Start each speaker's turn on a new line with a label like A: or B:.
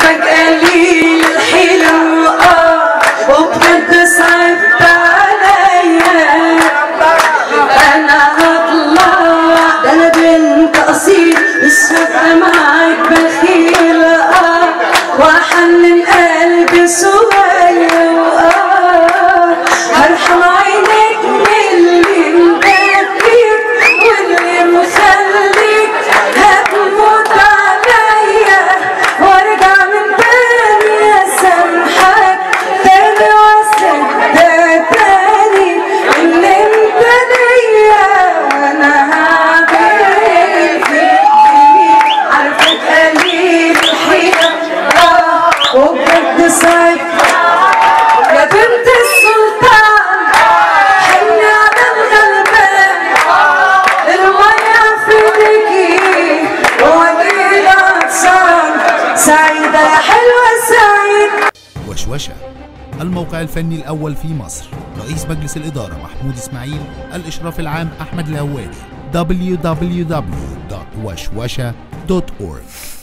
A: عارفك قليل الحلم اه وبجد صعبت عليا انا هطلع ده انا بنت اصيل مش هبقى معاك بخيل اه واحنن قلبي شويه واه هرحم عينيك من اللي مبكيك واللي مخليك هتموت عليا وارجع من تاني اسامحك تاني واصدق تاني ان انت ليا وانا هعمل فيك عارفك قليل الحيرة آه، وبجد صعب يا بنت السلطان حني على الغلبان المية في ايديكي واجيل عطشان سعيدة يا حلوة سعيد
B: وشوشة الموقع الفني الأول في مصر رئيس مجلس الإدارة محمود إسماعيل الإشراف العام أحمد الهواري www.وشوشة.org